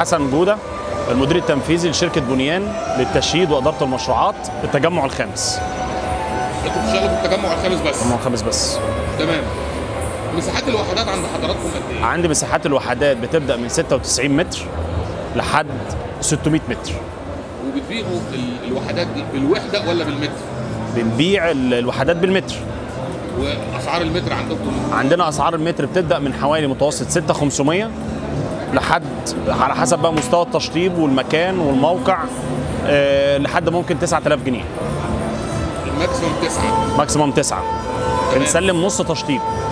حسن جوده المدير التنفيذي لشركه بنيان للتشييد واداره المشروعات التجمع الخامس انتوا بتشتغلوا في التجمع الخامس بس التجمع الخامس بس تمام مساحات الوحدات عند حضراتكم قد ايه؟ عندي مساحات الوحدات بتبدا من 96 متر لحد 600 متر وبتبيعوا ال- الوحدات دي بالوحده ولا بالمتر؟ بنبيع ال- الوحدات بالمتر واسعار المتر عندكم عندنا اسعار المتر بتبدا من حوالي متوسط 6500 لحد على حسب بقى مستوى التشطيب والمكان والموقع آه، لحد ممكن 9000 جنيه الماكسيموم تسعه ماكسيموم 9 تمام. بنسلم نص تشطيب